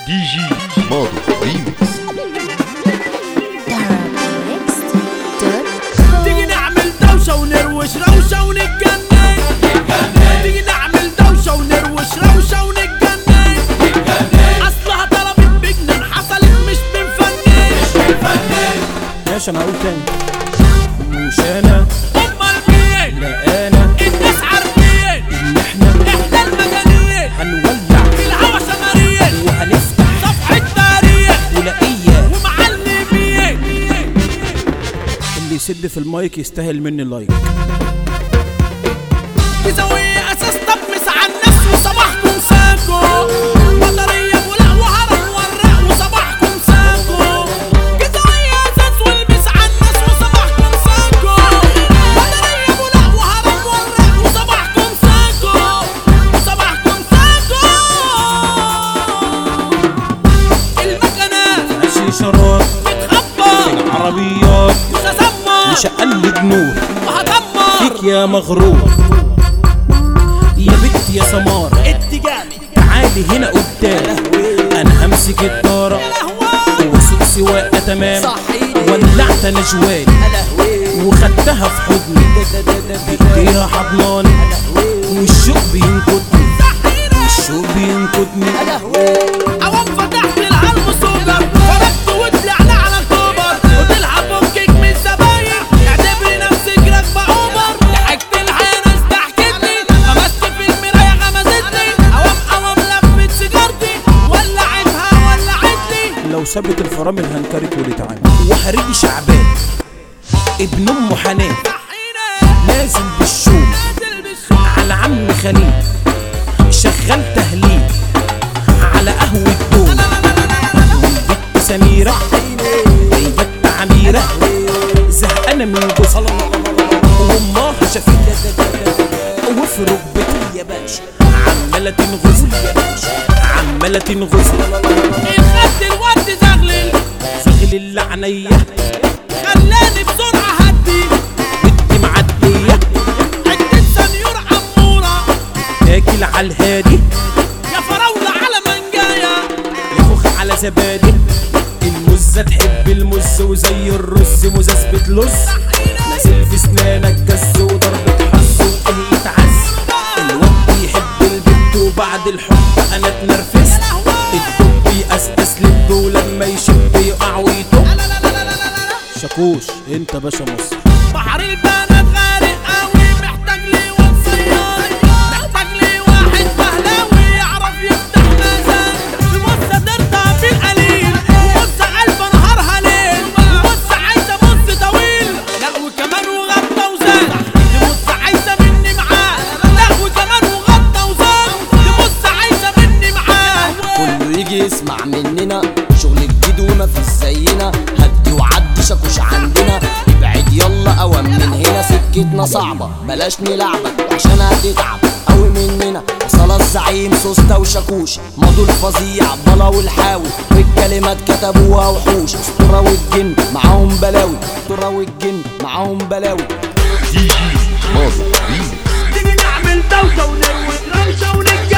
دي جي ماضو ريميكس تيجي نعمل دوشة ونروش روشة ونتجنن تيجي نعمل دوشة ونروش روشة ونتجنن أصلها طلبت بجنان حصلت مش بنفنن ماشي انا هقول تاني مش انا أمال مين لا انا الناس عارفين ان احنا إحنا المجانين هنولع في الهوا سمريين وهنفتح صفحة تاريخ ولقيه ومعلمين اللي يسد في المايك يستاهل مني لايك بزاوية أساس تبمس على النفس وصباحكم ساكو بطارية ولا وهرم ورق وصباحكم ساكو بزاوية أساس والبس على الناس وصباحكم ساكو بطارية ولا وهرم ورق وصباحكم ساكو وصباحكم ساكو المكنة ماشي شرار بتخبط عربيات مش هسمر مش هقلد نور وهدمر فيك يا مغرور يا بنت يا سمارة اتجاهي تعالي هنا قدام انا همسك الدارة واسوق سواقة تمام ولعت انا جوالي وخدتها في حضني بايديها حضناني والشوق بينكدني الشوق بينكدني عوام فتحت العلم سوبر فرقت وطلعنا على اكتوبر قلت لها فكك من الزباين اعتبري نفسك راكبه اوبر ضحكت لها ناس ضحكتني غمست في المرايه غمزتني عوام عوام لفت سيجارتي ولعتها ولعتلي لو سابت الفرامل هنكرك ولتعامل وحريقي شعبان ابن ام حنان نازل بالشوم على عم خليل شغال تهليل على قهوة دوم والبت سميرة جايبت عميرة زهقانة من جوزها وامها شافتها وفي ركبتها يا باشا عمالة تنغز يا باشا عمالة تنغز الخد الورد زغلل زغل اللعنية خلاني بسرعه هدي ودي معدية عدت سنيور عموره تاكل على الهادي يا فراوله على منجايه يفخ على زبادي المزة تحب المز وزي الرز مزاز بتلز نازل في سنانك جز وضربة حظ وقلة عز الواد بيحب البنت وبعد الحب انا اتنرفزت الدب يقسقس لب ولما يشب يقع ويتوب شاكوش انت باشا مصر بحر البنات غارق قوي محتاج لي واد صياد محتاج لي واحد فهلاوي يعرف يفتح ميزان في مصة درتها في القليل ومصة قلب نهارها ليل ومصة عايزة مص طويل لا وكمان وغطى وزاد دي مصة عايزة مني معاه لا وكمان وغطى وزاد دي مصة عايزة مني معاه كله يجي يسمع مننا شغل جديد ومفيش زينا هدي وعدي شاكوش عندنا ابعد يلا اوام من هنا سكتنا صعبة بلاش نلعبك عشان هتتعب قوي مننا وصل الزعيم سوسته وشاكوش ماضو الفظيع بلا والحاوي والكلمات كتبوها وحوش اسطورة والجن معاهم بلاوي اسطورة والجن معاهم بلاوي دي جي ماضو ريميكس تيجي نعمل دوشة ونروش روشة ونتجنن